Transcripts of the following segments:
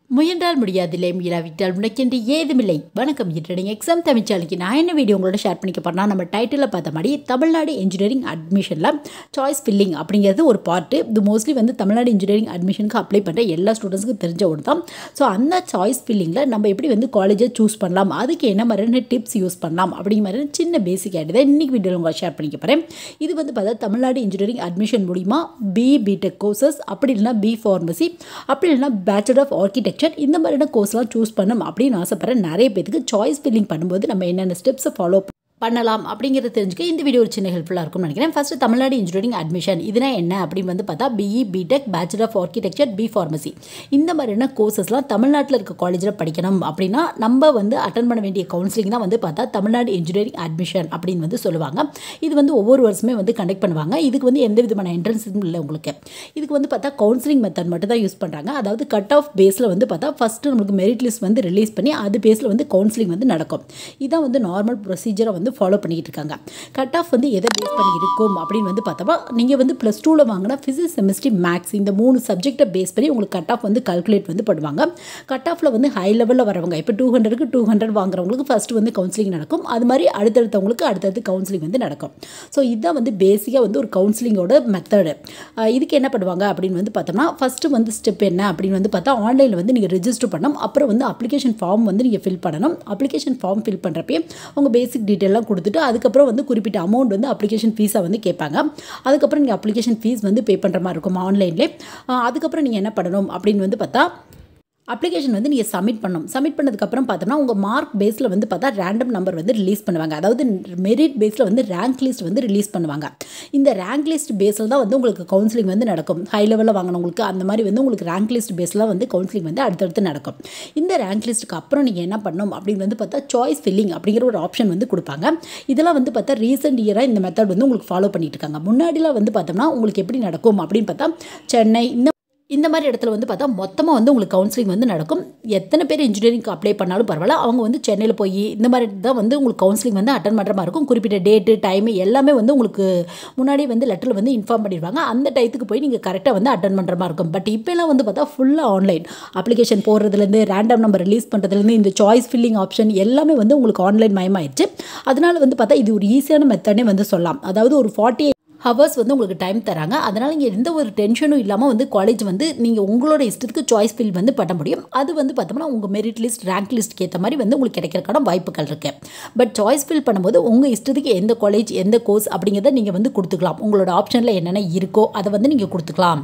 முயன்றால் முடியாதில்லை முயலாவிட்டால் முனைக்கென்று ஏதுமில்லை வணக்கம் இன்றைய எக்ஸாம் தமிழ்ச்சாலைக்கு நான் என்ன வீடியோ உங்களோட ஷேர் பண்ணிக்க போறேன்னா நம்ம டைட்டிலில் பார்த்த மாதிரி தமிழ்நாடு இன்ஜினியரிங் அட்மிஷனில் சாய்ஸ் ஃபில்லிங் அப்படிங்கிறது ஒரு பார்ட்டு இது மோஸ்ட்லி வந்து தமிழ்நாடு இன்ஜினியரிங் அட்மிஷனுக்கு அப்ளை பண்ணுற எல்லா ஸ்டூடெண்ட்ஸுக்கும் தெரிஞ்ச ஒன்று தான் ஸோ அந்த சாய்ஸ் ஃபில்லிங்கில் நம்ம எப்படி வந்து காலேஜை சூஸ் பண்ணலாம் அதுக்கு என்ன மாதிரியான டிப்ஸ் யூஸ் பண்ணலாம் அப்படிங்கிற மாதிரி சின்ன பேசிக் ஆகிடுது இன்றைக்கி வீடியோவில் உங்களை ஷேர் பண்ணிக்க போகிறேன் இது வந்து பார்த்தா தமிழ்நாடு இன்ஜினியரிங் அட்மிஷன் மூலிமா பி பிடெக் கோர்சஸ் அப்படி இல்லைனா பி ஃபார்மசி அப்படி இல்லைனா பேச்சுலர் ஆஃப் ஆர்கிடெக்சர் இந்த மாதிரியான கோர்ஸ்லாம் சூஸ் பண்ணணும் அப்படின்னு ஆசைப்படுற நிறைய பேருக்கு சாய்ஸ் ஃபில்லிங் பண்ணும்போது நம்ம என்னென்ன ஸ்டெப்ஸை ஃபாலோ பண்ணலாம் அப்படிங்கிறத தெரிஞ்சுக்க இந்த வீடியோ ஒரு சின்ன ஹெல்ப்ஃபுல்லாக இருக்கும்னு நினைக்கிறேன் ஃபஸ்ட்டு தமிழ்நாடு இன்ஜினியரிங் அட்மிஷன் இதுனா என்ன அப்படின்னு வந்து பார்த்தா BE BTech bachelor of architecture B pharmacy இந்த மாதிரியான கோர்சஸ்லாம் தமிழ்நாட்டில் இருக்க காலேஜில் படிக்கணும் அப்படின்னா நம்ம வந்து அட்டன் பண்ண வேண்டிய கவுன்சிலிங் தான் வந்து பார்த்தா தமிழ்நாடு இன்ஜினியரிங் அட்மிஷன் அப்படின்னு வந்து சொல்லுவாங்க இது வந்து ஒவ்வொரு வருஷமே வந்து கண்டக்ட் பண்ணுவாங்க இதுக்கு வந்து எந்த விதமான என்ட்ரன்ஸும் இல்லை உங்களுக்கு இதுக்கு வந்து பார்த்தா கவுன்சிலிங் மெத்தட் மட்டும் தான் யூஸ் பண்ணுறாங்க அதாவது கட் ஆஃப் பேஸில் வந்து பார்த்தா ஃபஸ்ட்டு நம்மளுக்கு மெரிட் லிஸ்ட் வந்து ரிலீஸ் பண்ணி அது பேஸில் வந்து கவுன்சிலிங் வந்து நடக்கும் இதான் வந்து நார்மல் ப்ரொசீஜரை வந்து ஃபாலோ பண்ணிக்கிட்டு இருக்காங்க கட் ஆஃப் வந்து எதை பேஸ் பண்ணி இருக்கும் அப்படின்னு வந்து பார்த்தோம்னா நீங்கள் வந்து ப்ளஸ் டூவில் வாங்கினா ஃபிசிக்ஸ் செமிஸ்ட்ரி மேக்ஸ் இந்த மூணு சப்ஜெக்டை பேஸ் பண்ணி உங்களுக்கு கட் ஆஃப் வந்து கால்குலேட் வந்து பண்ணுவாங்க கட் ஆஃபில் வந்து ஹை லெவலில் வரவங்க இப்போ டூ ஹண்ட்ரடுக்கு டூ ஹண்ட்ரட் வாங்குறவங்களுக்கு ஃபஸ்ட்டு வந்து கவுன்சிலிங் நடக்கும் அது மாதிரி அடுத்தடுத்தவங்களுக்கு அடுத்தடுத்து கவுன்சிலிங் வந்து நடக்கும் ஸோ இதுதான் வந்து பேசிக்காக வந்து ஒரு கவுன்சிலிங்கோட மெத்தடு இதுக்கு என்ன பண்ணுவாங்க அப்படின்னு வந்து பார்த்தோம்னா ஃபஸ்ட்டு வந்து ஸ்டெப் என்ன அப்படின்னு வந்து பார்த்தா ஆன்லைனில் வந்து நீங்கள் ரெஜிஸ்டர் பண்ணணும் அப்புறம் வந்து அப்ளிகேஷன் ஃபார்ம் வந்து நீங்கள் ஃபில் பண்ணணும் அப்ளிகேஷன் ஃபார்ம் ஃபில் பண்ணுறப்பே உங்கள் பேசிக் டீட்டெயிலாம் கொடுத்துட்டு அதுக்கப்புறம் வந்து குறிப்பிட்ட அமௌண்ட் வந்து அப்ளிகேஷன் ஃபீஸாக வந்து கேட்பாங்க அதுக்கப்புறம் நீங்கள் அப்ளிகேஷன் ஃபீஸ் வந்து பே பண்ணுற மாதிரி இருக்கும் ஆன்லைன்லேயே அதுக்கப்புறம் நீங்கள் என்ன பண்ணணும் அப்படின்னு வந்து பார்த்தா அப்ளிகேஷன் வந்து நீங்கள் சப்மிட் பண்ணணும் சப்மிட் பண்ணதுக்கப்புறம் பார்த்தோம்னா உங்கள் மார்க் பேஸில் வந்து பார்த்தா ரேண்டம் நம்பர் வந்து ரிலீஸ் பண்ணுவாங்க அதாவது மெரிட் பேஸில் வந்து ரேங்க் லிஸ்ட் வந்து ரிலீஸ் பண்ணுவாங்க இந்த ரேங்க் லிஸ்ட் பேஸில் தான் வந்து உங்களுக்கு கவுன்சிலிங் வந்து நடக்கும் ஹை லெவலில் வாங்கினவங்களுக்கு அந்த மாதிரி வந்து உங்களுக்கு ரேங்க் லிஸ்ட் பேஸில் வந்து கவுன்சிலிங் வந்து அடுத்தடுத்து நடக்கும் இந்த ரேங்க் லிஸ்ட்டுக்கு அப்புறம் நீங்கள் என்ன பண்ணணும் அப்படின்னு வந்து பார்த்தா சாய்ஸ் ஃபில்லிங் அப்படிங்கிற ஒரு ஆப்ஷன் வந்து கொடுப்பாங்க இதெல்லாம் வந்து பார்த்தா ரீசெண்ட் இயராக இந்த மெத்தட் வந்து உங்களுக்கு ஃபாலோ பண்ணிட்டு இருக்காங்க முன்னாடிலாம் வந்து பார்த்தோம்னா உங்களுக்கு எப்படி நடக்கும் அப்படின்னு பார்த்தா சென்னை இந்த இந்த மாதிரி இடத்துல வந்து பார்த்தா மொத்தமாக வந்து உங்களுக்கு கவுன்சிலிங் வந்து நடக்கும் எத்தனை பேர் இன்ஜினியரிங்க்கு அப்ளை பண்ணாலும் பரவாயில்ல அவங்க வந்து சென்னையில் போய் இந்த மாதிரி தான் வந்து உங்களுக்கு கவுன்சிலிங் வந்து அட்டன் பண்ணுற மாதிரி இருக்கும் குறிப்பிட்ட டேட்டு டைமு எல்லாமே வந்து உங்களுக்கு முன்னாடி வந்து லெட்டரில் வந்து இன்ஃபார்ம் பண்ணிடுவாங்க அந்த டயத்துக்கு போய் நீங்கள் கரெக்டாக வந்து அட்டன் பண்ணுற மாதிரி இருக்கும் பட் இப்போலாம் வந்து பார்த்தா ஃபுல்லாக ஆன்லைன் அப்ளிகேஷன் போடுறதுலேருந்து ரேண்டம் நம்பர் ரிலீஸ் பண்ணுறதுலேருந்து இந்த சாய்ஸ் ஃபில்லிங் ஆப்ஷன் எல்லாமே வந்து உங்களுக்கு ஆன்லைன் மயமாயிடுச்சு அதனால வந்து பார்த்தா இது ஒரு ஈஸியான மெத்தடே வந்து சொல்லலாம் அதாவது ஒரு ஃபார்ட்டி ஹவர்ஸ் வந்து உங்களுக்கு டைம் தராங்க அதனால் இங்கே எந்த ஒரு டென்ஷனும் இல்லாமல் வந்து காலேஜ் வந்து நீங்கள் உங்களோட இஷ்டத்துக்கு சாய்ஸ் ஃபில் வந்து பண்ண முடியும் அது வந்து பார்த்தோம்னா உங்கள் மெரிட் லிஸ்ட் ரேங்க் லிஸ்ட்க்கு ஏற்ற மாதிரி வந்து உங்களுக்கு கிடைக்கிறக்கான வாய்ப்புகள் இருக்குது பட் சாய்ஸ் ஃபில் பண்ணும்போது உங்கள் இஷ்டத்துக்கு எந்த காலேஜ் எந்த கோர்ஸ் அப்படிங்கிறத நீங்கள் வந்து கொடுத்துக்கலாம் உங்களோட ஆப்ஷனில் என்னென்ன இருக்கோ அதை வந்து நீங்கள் கொடுத்துக்கலாம்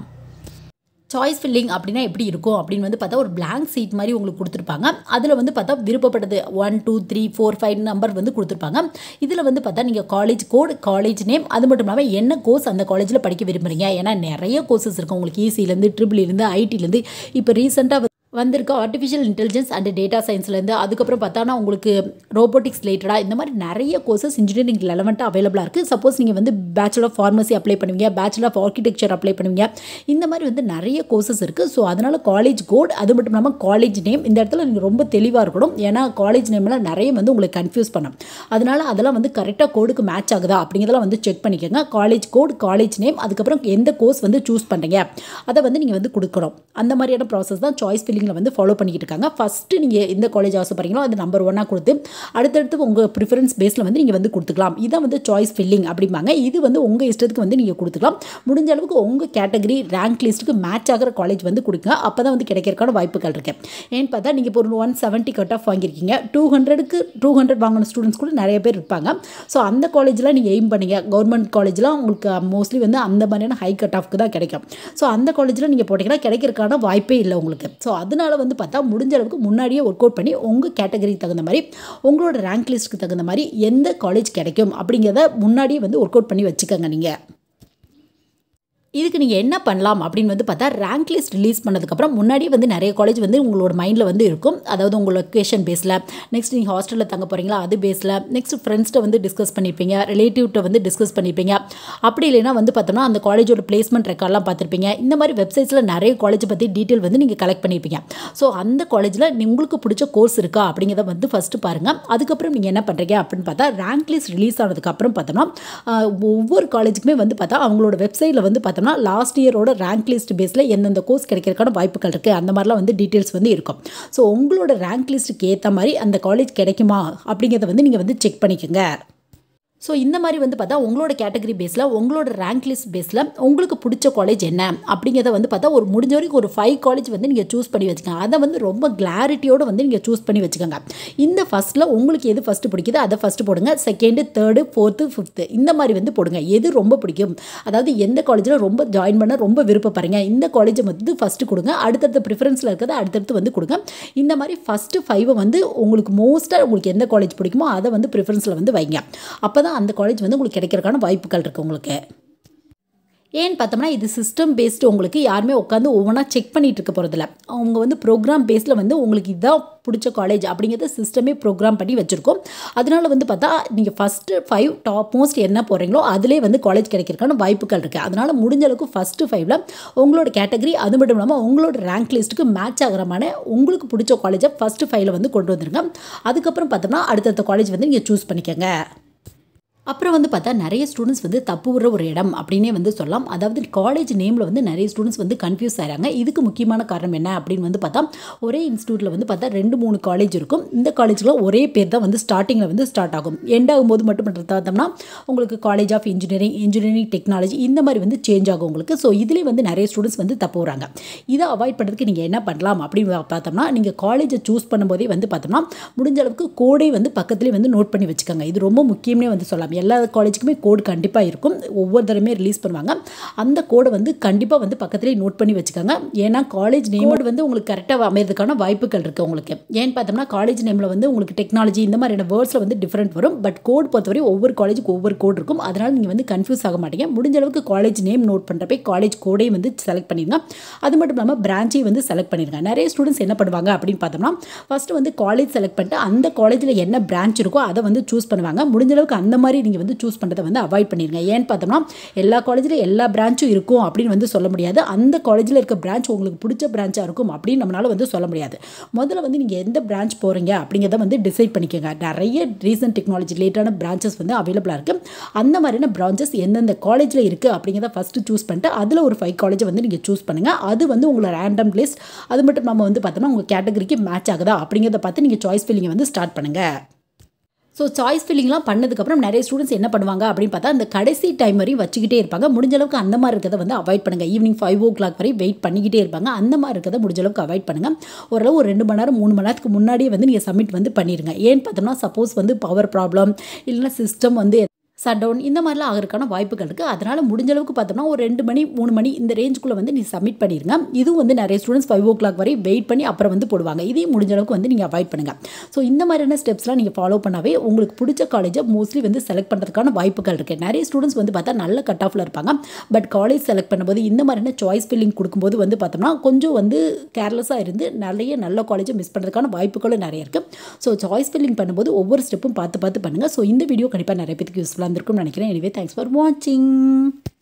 சாய்ஸ் ஃபில்லிங் அப்படின்னா எப்படி இருக்கும் அப்படின்னு வந்து பார்த்தா ஒரு பிளாங்க் சீட் மாதிரி உங்களுக்கு கொடுத்துருப்பாங்க அதில் வந்து பார்த்தா விருப்பப்பட்டது one two three four five number வந்து கொடுத்துருப்பாங்க இதில் வந்து பார்த்தா நீங்கள் காலேஜ் கோட் காலேஜ் நேம் அது மட்டும் இல்லாமல் என்ன கோர்ஸ் அந்த காலேஜில் படிக்க விரும்புகிறீங்க ஏன்னா நிறைய கோர்சஸ் இருக்கும் உங்களுக்கு ஈசிலேருந்து ட்ரிபிள்லேருந்து ஐடிலேருந்து இப்போ ரீசெண்டாக வந்திருக்க ஆர்டிஃபிஷியல் இன்டெலிஜென்ஸ் அண்ட் டேட்டா சயின்ஸ்லேருந்து அதுக்கப்புறம் பார்த்தோன்னா உங்களுக்கு ரோபோட்டிக்ஸ் ரிலேட்டடாக இந்த மாதிரி நிறைய கோர்சஸ் இன்ஜினியரிங் லெவன்ட்டாக அவைலபிளாக இருக்குது சப்போஸ் நீங்கள் வந்து பேச்சுலர் ஆஃப் ஃபார்மசி அப்ளை பண்ணுவீங்க பேச்சுலர் ஆஃப் ஆர்கிடெக்சர் அப்ளை பண்ணுவீங்க இந்த மாதிரி வந்து நிறைய கோர்சஸ் இருக்குது ஸோ அதனால் காலேஜ் கோட் அது மட்டும் இல்லாமல் காலேஜ் நேம் இந்த இடத்துல நீங்கள் ரொம்ப தெளிவாக இருக்கணும் ஏன்னா காலேஜ் நேம்லாம் நிறைய வந்து உங்களுக்கு கன்ஃபியூஸ் பண்ணும் அதனால் அதெல்லாம் வந்து கரெக்டாக கோடுக்கு மேட்ச் ஆகுதா அப்படிங்கிறதெல்லாம் வந்து செக் பண்ணிக்கோங்க காலேஜ் கோட் காலேஜ் நேம் அதுக்கப்புறம் எந்த கோர்ஸ் வந்து சூஸ் பண்ணுறீங்க அதை வந்து நீங்கள் வந்து கொடுக்கணும் அந்த மாதிரியான ப்ராசஸ் தான் சாய்ஸ் ஃபில்லிங் ஃபில்லிங்கில் வந்து ஃபாலோ பண்ணிக்கிட்டு இருக்காங்க ஃபஸ்ட்டு நீங்கள் எந்த காலேஜ் ஆசைப்படுறீங்களோ அது நம்பர் ஒன்னாக கொடுத்து அடுத்தடுத்து உங்கள் ப்ரிஃபரன்ஸ் பேஸில் வந்து நீங்கள் வந்து கொடுத்துக்கலாம் இதான் வந்து சாய்ஸ் ஃபில்லிங் அப்படிம்பாங்க இது வந்து உங்கள் இஷ்டத்துக்கு வந்து நீங்கள் கொடுத்துக்கலாம் முடிஞ்ச அளவுக்கு உங்கள் கேட்டகரி ரேங்க் லிஸ்ட்டுக்கு மேட்ச் ஆகிற காலேஜ் வந்து கொடுங்க அப்போ தான் வந்து கிடைக்கிறக்கான வாய்ப்புகள் இருக்குது ஏன்னு பார்த்தா நீங்கள் இப்போ ஒரு ஒன் செவன்ட்டி கட் ஆஃப் வாங்கியிருக்கீங்க டூ ஹண்ட்ரடுக்கு டூ ஹண்ட்ரட் வாங்கின ஸ்டூடெண்ட்ஸ் கூட நிறைய பேர் இருப்பாங்க ஸோ அந்த காலேஜில் நீங்கள் எய்ம் பண்ணீங்க கவர்மெண்ட் காலேஜ்லாம் உங்களுக்கு மோஸ்ட்லி வந்து அந்த மாதிரியான ஹை கட் ஆஃப்க்கு தான் கிடைக்கும் ஸோ அந்த காலேஜில் நீங்கள் போட்டிங்கன்னா கிடைக்கிறக்கான வாய்ப்பே இல்லை உங்களுக்கு ஸோ அதனால வந்து பார்த்தா முடிஞ்ச அளவுக்கு முன்னாடியே ஒர்க் அவுட் பண்ணி உங்கள் கேட்டகரிக்கு தகுந்த மாதிரி உங்களோட ரேங்க் லிஸ்ட்டுக்கு தகுந்த மாதிரி எந்த காலேஜ் கிடைக்கும் அப்படிங்கிறத முன்னாடியே வந்து ஒர்க் அவுட் பண்ணி வச்சுக்கோங்க நீங்கள் இதுக்கு நீங்கள் என்ன பண்ணலாம் அப்படின்னு வந்து பார்த்தா ரேங்க் லிஸ்ட் ரிலீஸ் பண்ணதுக்கப்புறம் முன்னாடியே வந்து நிறைய காலேஜ் வந்து உங்களோட மைண்டில் வந்து இருக்கும் அதாவது உங்கள் லொக்கேஷன் பேஸில் நெக்ஸ்ட் நீங்கள் ஹாஸ்டலில் தங்க போகிறீங்களா அது பேஸில் நெக்ஸ்ட் ஃப்ரெண்ட்ஸ்கிட்ட வந்து டிஸ்கஸ் பண்ணியிருப்பீங்க ரிலேட்டிவ்கிட்ட வந்து டிஸ்கஸ் பண்ணியிருப்பீங்க அப்படி இல்லைன்னா வந்து பார்த்தோம்னா அந்த காலேஜோட பிளேஸ்மெண்ட் ரெக்கார்ட்லாம் பார்த்துருப்பீங்க இந்த மாதிரி வெப்சைட்ஸில் நிறைய காலேஜ் பற்றி டீட்டெயில் வந்து நீங்கள் கலெக்ட் பண்ணியிருப்பீங்க ஸோ அந்த காலேஜில் உங்களுக்கு பிடிச்ச கோர்ஸ் இருக்கா அப்படிங்கிறத வந்து ஃபஸ்ட்டு பாருங்கள் அதுக்கப்புறம் நீங்கள் என்ன பண்ணுறீங்க அப்படின்னு பார்த்தா ரேங்க் லிஸ்ட் ரிலீஸ் ஆனதுக்கப்புறம் பார்த்தோம்னா ஆஹ், ஒவ்வொரு காலேஜுக்குமே வந்து பார்த்தா அவங்களோட வெப்சைட்டில் வந்து பார்த்தோம்னா பார்த்தோம்னா லாஸ்ட் இயரோட ரேங்க் லிஸ்ட் பேஸில் எந்தெந்த கோர்ஸ் கிடைக்கிறதுக்கான வாய்ப்புகள் இருக்குது அந்த மாதிரிலாம் வந்து டீட்டெயில்ஸ் வந்து இருக்கும் ஸோ உங்களோட ரேங்க் லிஸ்ட்டுக்கு ஏற்ற மாதிரி அந்த காலேஜ் கிடைக்குமா அப்படிங்கிறத வந்து நீங்கள் வந்து செக் பண்ணிக்கோங்க ஸோ இந்த மாதிரி வந்து பார்த்தா உங்களோட கேட்டகரி பேஸில் உங்களோட ரேங்க் லிஸ்ட் பேஸில் உங்களுக்கு பிடிச்ச காலேஜ் என்ன அப்படிங்கிறத வந்து பார்த்தா ஒரு முடிஞ்ச வரைக்கும் ஒரு ஃபைவ் காலேஜ் வந்து நீங்கள் சூஸ் பண்ணி வச்சுக்கோங்க அதை வந்து ரொம்ப கிளாரிட்டியோடு வந்து நீங்கள் சூஸ் பண்ணி வச்சுக்கோங்க இந்த ஃபஸ்ட்டில் உங்களுக்கு எது ஃபஸ்ட்டு பிடிக்குதோ அதை ஃபஸ்ட்டு போடுங்க செகண்டு தேர்டு ஃபோர்த்து ஃபிஃப்த்து இந்த மாதிரி வந்து போடுங்க எது ரொம்ப பிடிக்கும் அதாவது எந்த காலேஜில் ரொம்ப ஜாயின் பண்ண ரொம்ப விருப்பப்படுறீங்க இந்த காலேஜை வந்து ஃபஸ்ட்டு கொடுங்க அடுத்தடுத்த ப்ரிஃபரன்ஸில் இருக்கிறத அடுத்தடுத்து வந்து கொடுங்க இந்த மாதிரி ஃபஸ்ட்டு ஃபைவை வந்து உங்களுக்கு மோஸ்ட்டாக உங்களுக்கு எந்த காலேஜ் பிடிக்குமோ அதை வந்து ப்ரிஃபரன்ஸில் வந்து வைங்க அப்போ தான் அந்த காலேஜ் வந்து உங்களுக்கு கிடைக்கிறதுக்கான வாய்ப்புகள் இருக்குது உங்களுக்கு ஏன்னு பார்த்தோம்னா இது சிஸ்டம் பேஸ்டு உங்களுக்கு யாருமே உட்காந்து ஒவ்வொன்றா செக் பண்ணிகிட்டு இருக்க போகிறதில்ல அவங்க வந்து ப்ரோக்ராம் பேஸில் வந்து உங்களுக்கு இதுதான் பிடிச்ச காலேஜ் அப்படிங்கிறத சிஸ்டமே ப்ரோக்ராம் பண்ணி வச்சுருக்கோம் அதனால வந்து பார்த்தா நீங்கள் ஃபஸ்ட்டு ஃபைவ் டாப் மோஸ்ட் என்ன போகிறீங்களோ அதிலே வந்து காலேஜ் கிடைக்கிறதுக்கான வாய்ப்புகள் இருக்குது அதனால் முடிஞ்ச அளவுக்கு ஃபஸ்ட்டு ஃபைவ்ல உங்களோட கேட்டகரி அது மட்டும் இல்லாமல் உங்களோட ரேங்க் லிஸ்ட்டுக்கு மேட்ச் ஆகிறமான உங்களுக்கு பிடிச்ச காலேஜை ஃபஸ்ட்டு ஃபைவ்ல வந்து கொண்டு வந்துருங்க அதுக்கப்புறம் பார்த்தோம்னா அடுத்தடுத்த காலேஜ் வந்து நீங்கள் சூஸ் பண்ணிக்கோங்க அப்புறம் வந்து பார்த்தா நிறைய ஸ்டூடெண்ட்ஸ் வந்து தப்பு விடுற ஒரு இடம் அப்படின்னே வந்து சொல்லலாம் அதாவது காலேஜ் நேமில் வந்து நிறைய ஸ்டூடெண்ட்ஸ் வந்து கன்ஃபியூஸ் ஆகிறாங்க இதுக்கு முக்கியமான காரணம் என்ன அப்படின்னு வந்து பார்த்தா ஒரே இன்ஸ்டியூட்டில் வந்து பார்த்தா ரெண்டு மூணு காலேஜ் இருக்கும் இந்த காலேஜில் ஒரே பேர் தான் வந்து ஸ்டார்டிங்கில் வந்து ஸ்டார்ட் ஆகும் எண்ட் ஆகும்போது மட்டும் பார்த்தோம்னா உங்களுக்கு college of engineering engineering technology இந்த மாதிரி வந்து சேஞ்ச் ஆகும் உங்களுக்கு ஸோ இதுலேயே வந்து நிறைய ஸ்டூடெண்ட்ஸ் வந்து தப்பு வராங்க இதை அவாய்ட் பண்ணுறதுக்கு நீங்கள் என்ன பண்ணலாம் அப்படின்னு பார்த்தோம்னா நீங்கள் காலேஜை சூஸ் பண்ணும்போதே வந்து பார்த்தோம்னா முடிஞ்ச அளவுக்கு கோடே வந்து பக்கத்துலேயே வந்து நோட் பண்ணி வச்சுக்கோங்க இது ரொம்ப முக்கியமே வந்து சொல்லலாம் எல்லா காலேஜுக்குமே கோடு கண்டிப்பாக இருக்கும் ஒவ்வொரு தடவையுமே ரிலீஸ் பண்ணுவாங்க அந்த கோடை வந்து கண்டிப்பாக வந்து பக்கத்துலேயே நோட் பண்ணி வச்சுக்கோங்க ஏன்னா காலேஜ் நேமோடு வந்து உங்களுக்கு கரெக்டாக அமையறதுக்கான வாய்ப்புகள் இருக்குது உங்களுக்கு ஏன்னு பார்த்தோம்னா காலேஜ் நேமில் வந்து உங்களுக்கு டெக்னாலஜி இந்த மாதிரியான வேர்ட்ஸில் வந்து டிஃப்ரெண்ட் வரும் பட் கோட் பொறுத்தவரை ஒவ்வொரு காலேஜுக்கு ஒவ்வொரு கோட் இருக்கும் அதனால் நீங்கள் வந்து கன்ஃபியூஸ் ஆக மாட்டீங்க முடிஞ்ச அளவுக்கு காலேஜ் நேம் நோட் பண்ணுறப்ப காலேஜ் கோடையும் வந்து செலக்ட் பண்ணிடுங்க அது மட்டும் இல்லாமல் பிரான்ச்சையும் வந்து செலக்ட் பண்ணிடுங்க நிறைய ஸ்டூடெண்ட்ஸ் என்ன பண்ணுவாங்க அப்படின்னு பார்த்தோம்னா ஃபஸ்ட்டு வந்து காலேஜ் செலக்ட் பண்ணிட்டு அந்த காலேஜில் என்ன பிரான்ச் இருக்கோ அதை வந்து சூஸ் பண்ணுவாங்க முடிஞ்ச அளவுக்கு அந்த மாதிரி நீங்கள் வந்து சூஸ் பண்ணுறதை வந்து அவாய்ட் பண்ணிடுங்க ஏன்னு பார்த்தோம்னா எல்லா காலேஜில் எல்லா பிரான்ச்சும் இருக்கும் அப்படின்னு வந்து சொல்ல முடியாது அந்த காலேஜில் இருக்க பிரான்ச் உங்களுக்கு பிடிச்ச பிரான்ச்சாக இருக்கும் அப்படின்னு நம்மளால் வந்து சொல்ல முடியாது முதல்ல வந்து நீங்கள் எந்த பிரான்ச் போகிறீங்க அப்படிங்கிறத வந்து டிசைட் பண்ணிக்கோங்க நிறைய ரீசன்ட் டெக்னாலஜி ரிலேட்டான பிரான்ச்சஸ் வந்து அவைலபிளாக இருக்குது அந்த மாதிரியான பிரான்ச்சஸ் எந்தெந்த காலேஜில் இருக்குது அப்படிங்கிறத ஃபஸ்ட்டு சூஸ் பண்ணிட்டு அதில் ஒரு ஃபைவ் காலேஜை வந்து நீங்கள் சூஸ் பண்ணுங்கள் அது வந்து உங்களோட ரேண்டம் லிஸ்ட் அது மட்டும் நம்ம வந்து பார்த்தோம்னா உங்கள் கேட்டகரிக்கு மேட்ச் ஆகுதா அப்படிங்கிறத பார்த்து நீங்கள் சாய்ஸ் ஃபில்லிங்கை வந்து ஸ்டார்ட் பண்ணுங்கள் ஸோ சாய்ஸ் ஃபில்லிங்லாம் பண்ணதுக்கப்புறம் நிறைய ஸ்டூடெண்ட்ஸ் என்ன பண்ணுவாங்க அப்படின்னு பார்த்தா அந்த கடைசி டைம் வரையும் வச்சுக்கிட்டே இருப்பாங்க முடிஞ்ச அளவுக்கு அந்த மாதிரி இருக்கிறத வந்து அவாய்ட் பண்ணுங்கள் ஈவினிங் ஃபைவ் ஓ கிளாக் வரை வெயிட் பண்ணிக்கிட்டே இருப்பாங்க அந்த மாதிரி இருக்கிறத முடிஞ்ச அளவுக்கு அவாய்ட் பண்ணுங்கள் ஓரளவு ஒரு ரெண்டு மணி நேரம் மூணு மணி நேரத்துக்கு முன்னாடியே வந்து நீங்கள் சப்மிட் வந்து பண்ணிடுங்க ஏன்னு பார்த்தோம்னா சப்போஸ் வந்து பவர் ப்ராப்ளம் இல்லைன்னா சிஸ்டம் வந்து ஷட் டவுன் இந்த மாதிரிலாம் ஆகிறதுக்கான வாய்ப்புகள் இருக்குது அதனால் முடிஞ்ச அளவுக்கு பார்த்தோம்னா ஒரு ரெண்டு மணி மூணு மணி இந்த ரேஞ்சுக்குள்ளே வந்து நீ சப்மிட் பண்ணிடுங்க இதுவும் வந்து நிறைய ஸ்டூடெண்ட்ஸ் ஃபைவ் ஓ கிளாக் வரை வெயிட் பண்ணி அப்புறம் வந்து போடுவாங்க இதையும் முடிஞ்ச அளவுக்கு வந்து நீங்கள் அவாய்ட் பண்ணுங்கள் ஸோ இந்த மாதிரியான ஸ்டெப்ஸ்லாம் நீங்கள் ஃபாலோ பண்ணாவே உங்களுக்கு பிடிச்ச காலேஜை மோஸ்ட்லி வந்து செலக்ட் பண்ணுறதுக்கான வாய்ப்புகள் இருக்குது நிறைய ஸ்டூடெண்ட்ஸ் வந்து பார்த்தா நல்ல கட் ஆஃபில் இருப்பாங்க பட் காலேஜ் செலக்ட் பண்ணும்போது இந்த மாதிரியான சாய்ஸ் ஃபில்லிங் கொடுக்கும்போது வந்து பார்த்தோம்னா கொஞ்சம் வந்து கேர்லெஸ்ஸாக இருந்து நிறைய நல்ல காலேஜை மிஸ் பண்ணுறதுக்கான வாய்ப்புகளும் நிறைய இருக்குது ஸோ சாய்ஸ் ஃபில்லிங் பண்ணும்போது ஒவ்வொரு ஸ்டெப்பும் பார்த்து பார்த்து பண்ணுங்கள் ஸோ இந்த வீடியோ கண்டிப்பாக நிறைய பேருக்கு யூஸ்ஃபுல்லாக இருந்திருக்கும்னு நினைக்கிறேன் எனவே தேங்க்ஸ் ஃபார் வாட்சிங்